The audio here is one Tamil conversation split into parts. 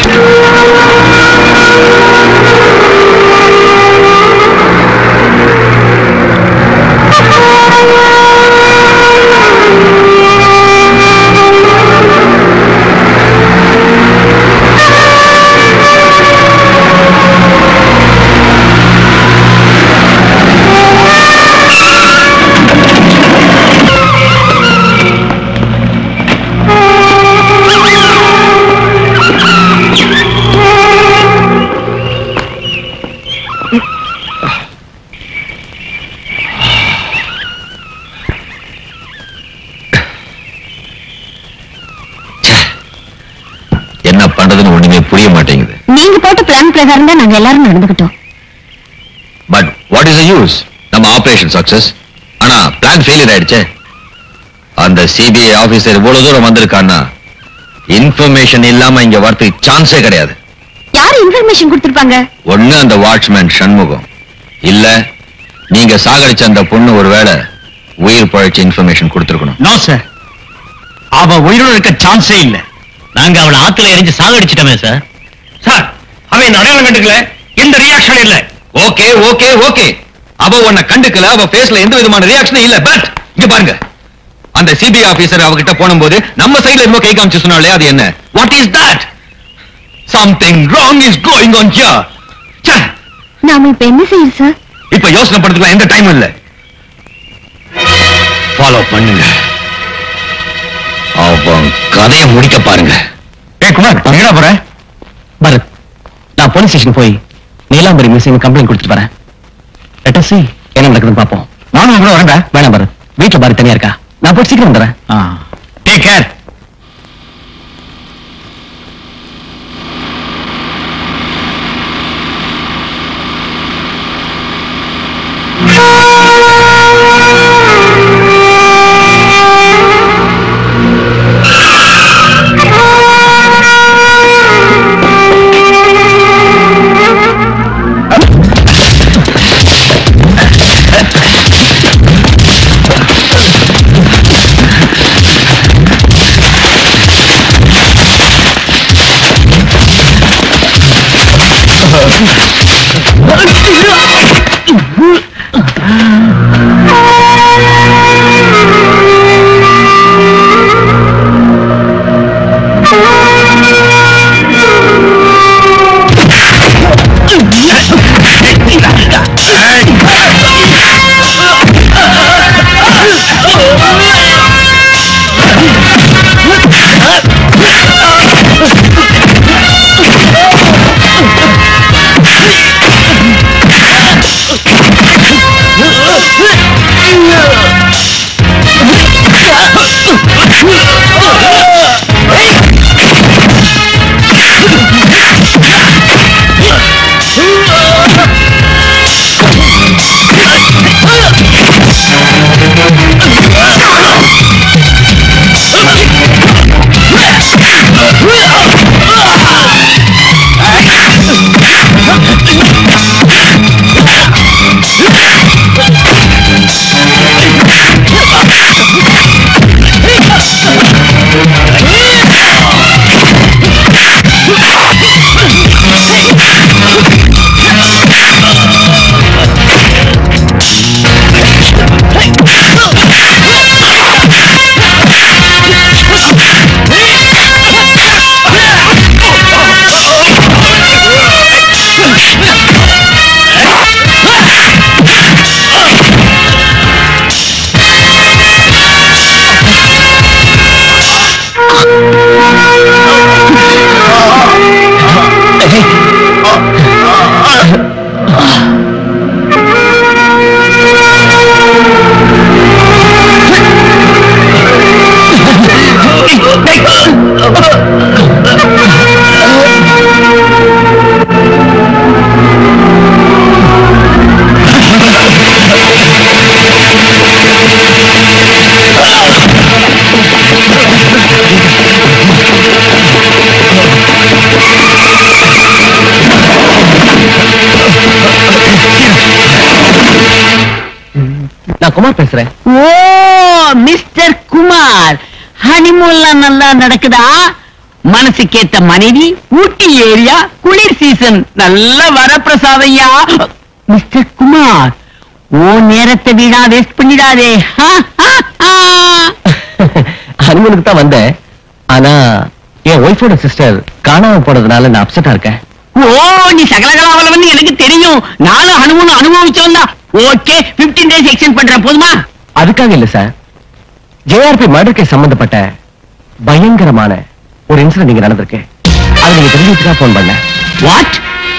என்ன பண்றதுன்னு ஒண்ணுமே புரிய மாட்டேங்குது நீங்க போட்ட பிளான் பிரகாரம் தான் நாங்க எல்லாரும் நடந்துகிட்டோம் பட் வாட் இஸ் யூஸ் நம்ம ஆபரேஷன் சக்சஸ் ஆனா பிளான் ஃபெயிலியர் ஆயிடுச்சே அந்த சிபிஐ ஆபீசர் இவ்வளவு தூரம் வந்திருக்கான்னா இன்ஃபர்மேஷன் இல்லாம இங்க வரதுக்கு சான்ஸே கிடையாது யார் இன்ஃபர்மேஷன் கொடுத்திருப்பாங்க ஒண்ணு அந்த வாட்ச்மேன் சண்முகம் இல்ல நீங்க சாகடிச்ச அந்த பொண்ணு ஒருவேளை உயிர் பழைச்ச இன்ஃபர்மேஷன் கொடுத்திருக்கணும் நோ சார் அவ உயிரோட இருக்க சான்ஸே இல்ல நாங்க அவளை ஆத்துல எரிஞ்சு சாகடிச்சிட்டோமே சார் சார் அவன் இந்த அடையாளம் கண்டுக்கல எந்த ரியாக்ஷன் இல்ல ஓகே ஓகே ஓகே அவ உன்னை கண்டுக்கல அவ ஃபேஸ்ல எந்த விதமான ரியாக்ஷனும் இல்ல பட் இங்க பாருங்க அந்த சிபிஐ ஆபீசர் அவகிட்ட போனும்போது நம்ம சைடுல என்னமோ கை காமிச்சு சொன்னாலே அது என்ன what is that something wrong is going on here நாம இப்ப என்ன செய்யுது சார் இப்ப யோசனை பண்றதுக்கு எந்த டைம் இல்ல ஃபாலோ பண்ணுங்க அவன் கதையை முடிக்க பாருங்க ஏ குமார் எங்கடா போற பரத் நான் போலீஸ் ஸ்டேஷன் போய் நீலாம்பரி மிஸ்ஸிங் கம்ப்ளைண்ட் கொடுத்துட்டு வரேன் லெட் அஸ் see என்ன நடக்குதுன்னு பாப்போம் நானும் கூட வரேன்டா வேணாம் பரத் வீட்டுல பாரு தனியா இருக்கா நான் போய் சீக்கிரம் வந்துடுறேன் டேக் கேர் நான் குமார் பேசுறேன் ஓ மிஸ்டர் குமார் ஹனிமூன்லாம் நல்லா நடக்குதா மனசுக்கேத்த மனைவி ஊட்டி ஏரியா குளிர் சீசன் நல்ல வரப்பிரசாதையா மிஸ்டர் குமார் ஓ நேரத்தை வீணா வேஸ்ட் பண்ணிடாதே ஹா, ஹா, ஹா. ஹனிமூனுக்கு தான் வந்தேன் ஆனா என் ஒய்ஃபோட சிஸ்டர் காணாம போனதுனால நான் அப்செட்டா இருக்கேன் ஓ நீ சகலகலாவலவன் எனக்கு தெரியும் நானும் அனுபவம் அனுபவிச்சவன் தான் ஓகே 15 டேஸ் எக்ஸ்டெண்ட் பண்றேன் போதுமா அதுக்காக இல்ல சார் ஜேஆர்பி மர்டர் கேஸ் சம்பந்தப்பட்ட பயங்கரமான ஒரு இன்சிடென்ட் இங்க நடந்திருக்கு அதை நீங்க தெரிஞ்சுக்கிட்டா போன் பண்ணேன் வாட்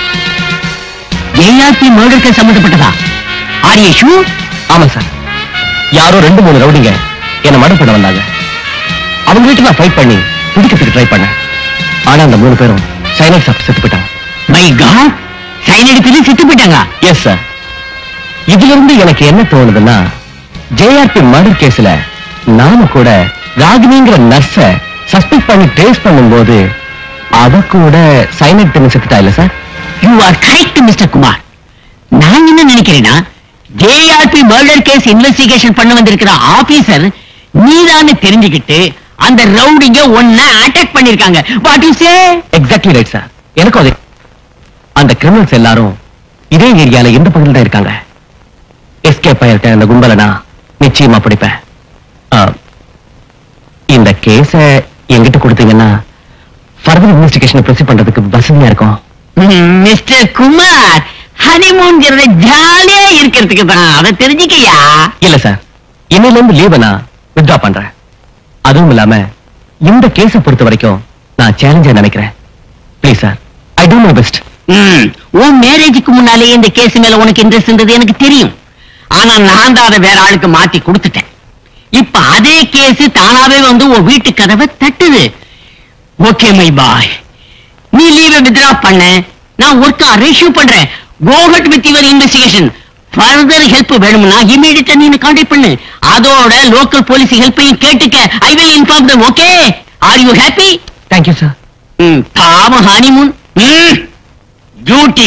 ஏஆர்பி மர்டருக்கு சம்பந்தப்பட்டதா ஆர் யூ ஷூர் ஆமா சார் யாரோ ரெண்டு மூணு ரவுடிங்க என்ன மர்டர் பண்ண வந்தாங்க அவங்க வீட்டு நான் ஃபைட் பண்ணி பிடிக்கிறதுக்கு ட்ரை பண்ணேன் ஆனா அந்த மூணு பேரும் சைனஸ் சாப்பிட்டு செத்து போயிட்டாங்க மை காட் சைனடி பில்லு செத்து போயிட்டாங்க எஸ் சார் இதுல இருந்து எனக்கு என்ன தோணுதுன்னா ஜேஆர்பி மர்டர் கேஸ்ல நாம கூட ராகினிங்கிற நர்ஸ சஸ்பெக்ட் பண்ணி ட்ரேஸ் பண்ணும்போது அவ கூட சைனட் பண்ணி செத்துட்டா இல்ல sir you are correct mister Kumar நான் என்ன நினைக்கிறேன்னா ஜேஆர்பி மர்டர் கேஸ் இன்வெஸ்டிகேஷன் பண்ண வந்திருக்கிற ஆபீசர் நீதான்னு தெரிஞ்சுக்கிட்டு அந்த ரவுடிங்க ஒன்ன அட்டாக் பண்ணிருக்காங்க what you say exactly right sir எனக்கும் அதே அந்த கிரிமினல்ஸ் எல்லாரும் இதே ஏரியால எந்த பகுதியில் தான் இருக்காங்க எஸ்கேப் ஆயிருக்க அந்த கும்பலை நான் நிச்சயமா பிடிப்பேன் ஆ, இந்த கேஸ என்கிட்ட கொடுத்தீங்கன்னா ஃபர்தர் இன்வெஸ்டிகேஷன் ப்ரொசீட் பண்றதுக்கு வசதியா இருக்கும் மிஸ்டர் குமார் ஹனிமூன்ங்கிறத ஜாலியா இருக்கிறதுக்கு தான் அதை தெரிஞ்சுக்கயா இல்ல சார் இன்னையில இருந்து லீவ நான் வித்ட்ரா பண்றேன் அதுவும் இல்லாம இந்த கேஸ பொறுத்த வரைக்கும் நான் சேலஞ்சா நினைக்கிறேன் please sir I do my best hmm, உன் மேரேஜுக்கு முன்னாலே இந்த கேஸ் மேல உனக்கு இன்ட்ரெஸ்ட் இருந்தது எனக்கு தெரியும் ஆனா நான் தான் அதை வேற ஆளுக்கு மாத்தி கொடுத்துட்டேன் இப்ப அதே கேஸ் தானாவே வந்து உன் வீட்டு கதவை தட்டுது ஓகே மை பாய் நீ லீவை வித்ரா பண்ண நான் ஒர்க்கா ரெஷ்யூ பண்றேன் go ahead with your investigation further help வேணும்னா இமீடியட்டா நீ கான்டாக்ட் பண்ணு அதோட லோக்கல் போலீஸ் ஹெல்ப்பையும் கேட்டுக்க I will inform them okay are you happy thank you sir hmm, பாவ ஹனிமூன் டியூட்டி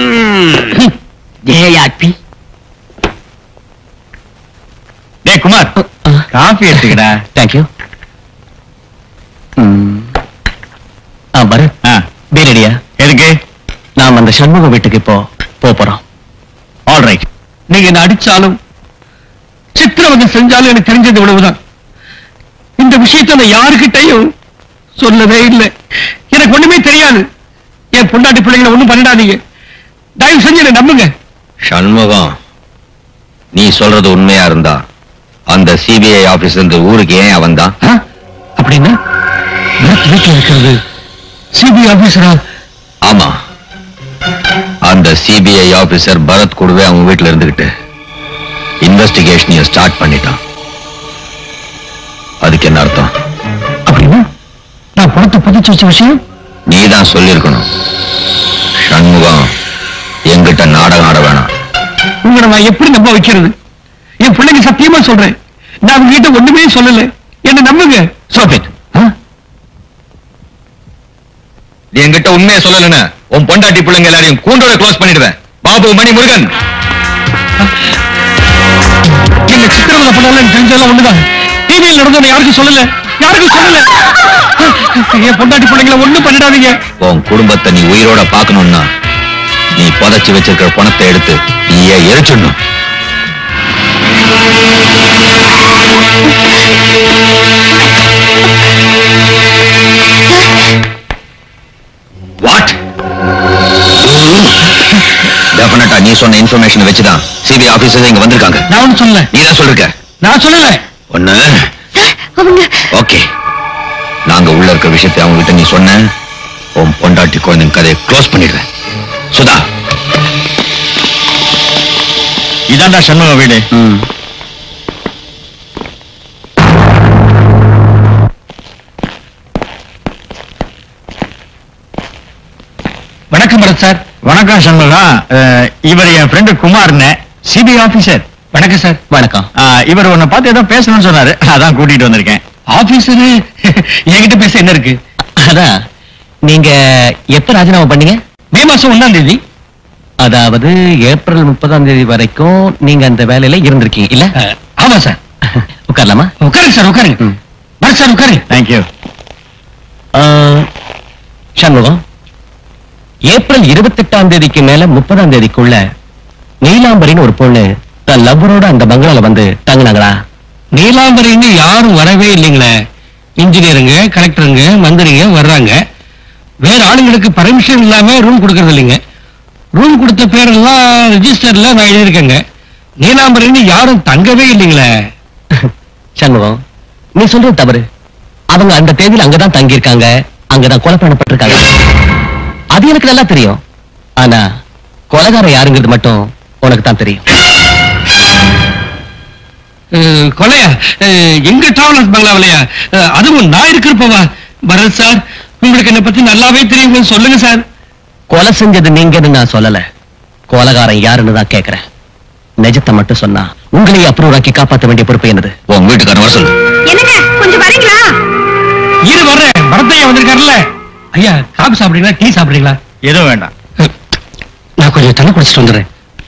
ஜேஆர்பி டேய் குமார் காஃபி எடுத்துக்கடா தேங்க்யூ ஆ பரத் ஆ, பீரடியா எதுக்கு நாம் அந்த சண்முக வீட்டுக்கு இப்போ போப் போறோம் ஆல் ரைட் நீங்க என்ன அடிச்சாலும் சித்திரவதை செஞ்சாலும் எனக்கு தெரிஞ்சது இவ்வளவுதான் இந்த விஷயத்தை நான் யாருக்கிட்டையும் சொல்லவே இல்லை எனக்கு ஒண்ணுமே தெரியாது என் பொண்டாட்டி பிள்ளைங்களை ஒண்ணும் பண்ணிடாதீங்க தயவு செஞ்சு என்னை நம்புங்க சண்முகம் நீ சொல்றது உண்மையா இருந்தா அந்த சிபிஐ ஆபீசர் இந்த ஊருக்கு ஏன் அவன் தான் ஆ? அப்படின்னா பரத் வீட்டுல இருக்கிறது சிபிஐ ஆபீசரா ஆமா அந்த சிபிஐ ஆபீசர் பரத் கூடவே அவன் வீட்டுல இருந்துகிட்டு இன்வெஸ்டிகேஷனையும் ஸ்டார்ட் பண்ணிட்டான் அதுக்கு என்ன அர்த்தம் அப்படின்னா நான் பணத்தை புதைச்சு வச்ச விஷயம் நீ தான் சொல்லியிருக்கணும் சண்முகம் என்கிட்ட நாடகம் ஆட வேணாம் உங்களை நான் எப்படி நம்ப வைக்கிறது என் பிள்ளைங்க சத்தியமா சொல்றேன் நான் உங்ககிட்ட ஒண்ணுமே சொல்லல என்ன நம்புங்க சோபித் நீ என்கிட்ட உண்மையை சொல்லலன்னு உன் பொண்டாட்டி பிள்ளைங்க எல்லாரையும் கூண்டோட க்ளோஸ் பண்ணிடுவேன் பாபு மணி முருகன் என்ன சித்திரவதை பண்ணாலும் எனக்கு தெரிஞ்சதெல்லாம் ஒண்ணுதான் டிவியில் நடந்ததை யாருக்கும் சொல்லல யாருக்கும் சொல்லல என் பொண்டாட்டி பிள்ளைங்களை ஒண்ணும் பண்ணிடாதீங்க உன் குடும்பத்தை நீ உயிரோட பார்க்கணும்னா நீ புதைச்சு வச்சிருக்கிற பணத்தை எடுத்து நீயே எரிச்சிடணும் வாட் டெஃபினட்டா நீ சொன்ன இன்ஃபர்மேஷன் வச்சுதான் சிபிஐ ஆபீசர்ஸ் இங்க வந்திருக்காங்க நான் ஒண்ணும் சொல்லல நீ தான் சொல்லிருக்க நான் சொல்லல ஒண்ணு சார் அவங்க ஓகே நாங்க உள்ள இருக்கிற விஷயத்தை அவங்க கிட்ட நீ சொன்ன உன் பொண்டாட்டி குழந்தைங்க கதையை க்ளோஸ் பண்ணிடுவேன் சுதா இதான்டா சண்முக வீடு வணக்கம் பரத் சார் வணக்கம் சண்முகம் இவர் என் ஃப்ரெண்டு குமார்னு சிபிஐ ஆபீசர் வணக்கம் சார் வணக்கம் இவர் உன்னை பார்த்து ஏதோ பேசணும்னு சொன்னாரு அதான் கூட்டிட்டு வந்திருக்கேன் ஆபீசர் என்கிட்ட பேச என்ன இருக்கு அதான் நீங்க எப்ப ராஜினாமா பண்ணீங்க மே மாசம் ஒண்ணாம் தேதி அதாவது ஏப்ரல் முப்பதாம் தேதி வரைக்கும் நீங்க அந்த வேலையில இருந்திருக்கீங்க இல்ல அஹ், ஆமா சார் உட்காரலாமா உட்காருங்க சார் உட்காருங்க ம். பரத் சார் உட்காருங்க தேங்க்யூ சண்முகம் ஏப்ரல் இருபத்தெட்டாம் தேதிக்கு மேல முப்பதாம் தேதிக்குள்ள நீலாம்பரின்னு ஒரு பொண்ணு தன் லவ்வரோட அந்த பங்களால வந்து தங்குனாங்களா நீலாம்பரின்னு யாரும் வரவே இல்லைங்களே இன்ஜினியருங்க கலெக்டருங்க மந்திரிங்க வர்றாங்க வேற ஆளுங்களுக்கு பர்மிஷன் இல்லாம ரூம் கொடுக்கறது இல்லைங்க ரூம் கொடுத்த பேரெல்லாம் ரெஜிஸ்டர்ல நான் எழுதியிருக்கேங்க நீலாம்பரின்னு யாரும் தங்கவே இல்லைங்களே சண்முகம் நீ சொல்றது தவறு அவங்க அந்த தேதியில அங்கதான் தங்கி இருக்காங்க அங்கதான் கொலை பண்ணப்பட்டிருக்காங்க அது எனக்கு நல்லா தெரியும் ஆனா கொலைகாரன் யாருங்கிறது மட்டும் உனக்கு தான் தெரியும் அஹ், கொலையா அஹ், எங்க டிராவலர்ஸ் பங்களாவிலையா அஹ், அதுவும் நான் இருக்கிறப்பவா பரத் சார் உங்களுக்கு என்ன பத்தி நல்லாவே தெரியும் சொல்லுங்க சார் கொலை செஞ்சது நீங்கன்னு நான் சொல்லல கொலைகாரன் யாருன்னு தான் கேக்குறேன் நிஜத்தை மட்டும் சொன்னா உங்களையே அப்ரூவ் ஆக்கி காப்பாத்த வேண்டிய பொறுப்பு என்னது உன் வீட்டுக்காரன் வர சொல்லு என்னங்க கொஞ்சம் வரீங்களா இரு வர்றேன் பரத்தையா வந்திருக்காருல்ல ஐயா காபி சாப்பிடுறீங்களா டீ சாப்பிடுறீங்களா எதுவும் வேண்டாம் நான் கொஞ்சம் தண்ணி குடிச்சிட்டு வந்துடுறேன்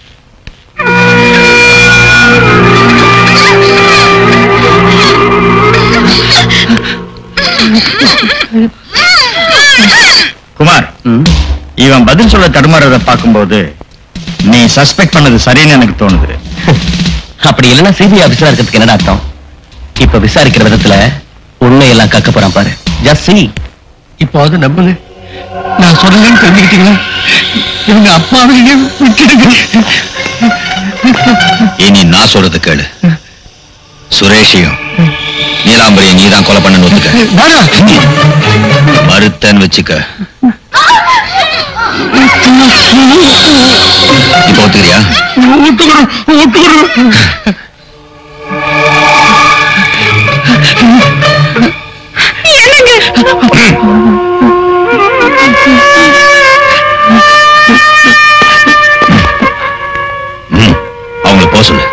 குமார் இவன் பதில் சொல்ல தடுமாறத பார்க்கும்போது நீ சஸ்பெக்ட் பண்ணது சரின்னு எனக்கு தோணுது அப்படி இல்லைன்னா சிபிஐ ஆபீசரா இருக்கிறதுக்கு என்னடா அர்த்தம் இப்ப விசாரிக்கிற விதத்துல உண்மையெல்லாம் கக்க போறான் பாரு ஜஸ்ட் see இப்போ அது நம்புங்க நான் சொல்லுங்கன்னு தெரிஞ்சுக்கிட்டீங்களா இவங்க அப்பாவையே விட்டுடுங்க இனி நான் சொல்றது கேளு சுரேஷையும் நீலாம்பரியை நீதான் கொலை பண்ணு ஒத்துக்க நானா? மறுத்தன்னு வச்சுக்க இப்ப ஒத்துக்கிறியா ஒத்துக்கிறோம், ஒத்துக்கிறோம். ம், அவங்கள போக சொல்லு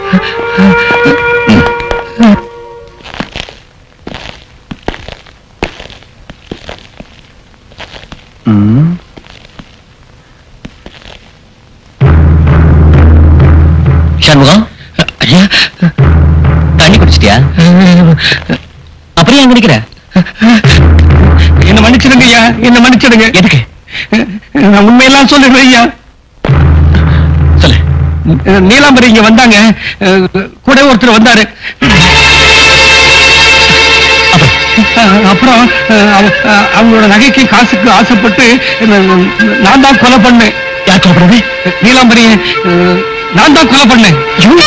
சண்முகம் ஐயா தண்ணி குடிச்சிட்டியா அப்படியே அங்க நிக்கிற என்ன மன்னிச்சிடுங்க ஐயா என்ன மன்னிச்சிடுங்க எதுக்கு நான் உண்மையெல்லாம் சொல்லிடுறேன் ஐயா சொல்லு நீலாம்பரி இங்க வந்தாங்க அஹ், கூட ஒருத்தர் வந்தாரு அஹ், அப்புறம் அஹ், அவ- அஹ், அவங்களோட நகைக்கு காசுக்கு ஆசைப்பட்டு அஹ், நான் தான் கொலை பண்ணேன் யார் கொலை பண்ணது நீலாம்பரி அஹ், நான் தான் கொலை பண்ணேன்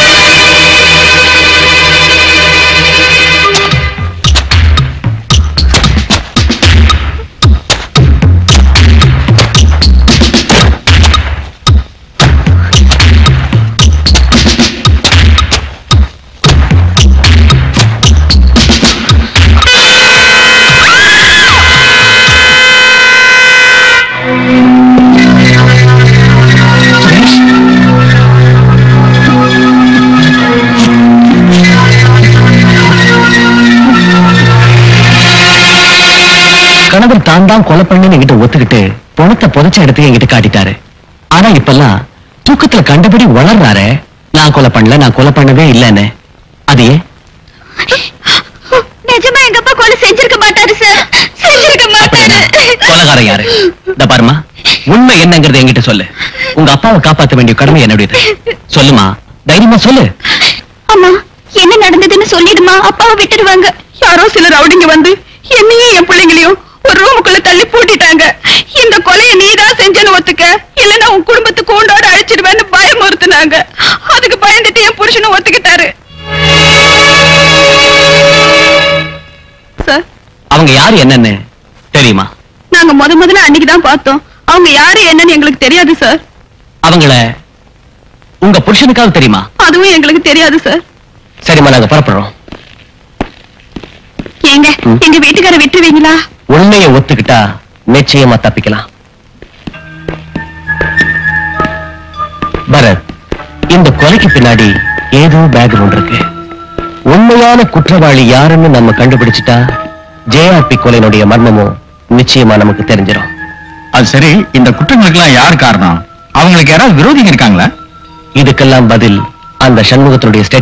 கணவர் தான் தான் கொலை பண்ணு என்கிட்ட ஒத்துக்கிட்டு பணத்தை புதைச்ச இடத்துக்கு என்கிட்ட காட்டிட்டாரு ஆனா இப்பெல்லாம் தூக்கத்துல கண்டபடி வளர்றாரு நான் கொலை பண்ணல நான் கொலை பண்ணவே இல்லைன்னு அது ஏன் நிஜமா எங்க அப்பா கொலை செஞ்சிருக்க மாட்டாரு சார் செஞ்சிருக்க மாட்டாரு கொலைகாரன் யாரு இந்த பாருமா உண்மை என்னங்கிறது என்கிட்ட சொல்லு உங்க அப்பாவை காப்பாத்த வேண்டிய கடமை என்னுடையது சொல்லுமா தைரியமா சொல்லு அம்மா என்ன நடந்ததுன்னு சொல்லிடுமா அப்பாவை விட்டுடுவாங்க யாரோ சில ரவுடிங்க வந்து என்னையும் என் பிள்ளைங்களையும் ஒரு ரூமுக்குள்ள தள்ளி பூட்டிட்டாங்க இந்த கொலையை நீதான் செஞ்சேன்னு ஒத்துக்க இல்லன்னா உன் குடும்பத்தை கூண்டோட அழிச்சிடுவேன்னு பயமுறுத்துனாங்க அதுக்கு பயந்துட்டு என் புருஷனும் ஒத்துக்கிட்டாரு சார் அவங்க யாரு என்னன்னு தெரியுமா நாங்க முத முதல்ல அன்னைக்கு தான் பார்த்தோம் அவங்க யாரு என்னன்னு எங்களுக்கு தெரியாது சார் அவங்கள உங்க புருஷனுக்காவது தெரியுமா அதுவும் எங்களுக்கு தெரியாது சார் சரிம்மா நாங்க புறப்படுறோம் ஏங்க ம். எங்க வீட்டுக்கார விட்டுருவீங்களா உண்மையை ஒத்துக்கிட்டா நிச்சயமா தப்பிக்கலாம் பரத் இந்த கொலைக்கு பின்னாடி ஏதோ பேக்ரவுண்ட் இருக்கு உண்மையான குற்றவாளி யாருன்னு நம்ம கண்டுபிடிச்சிட்டா ஜேஆர்பி கொலையினுடைய மர்மமும் நிச்சயமா நமக்கு தெரிஞ்சிடும் அது சரி இந்த குற்றங்களுக்கெல்லாம் யார் காரணம் அவங்களுக்கு யாராவது விரோதிங்க இருக்காங்களா இதுக்கெல்லாம் பதில் அந்த சண்முகத்தினுடைய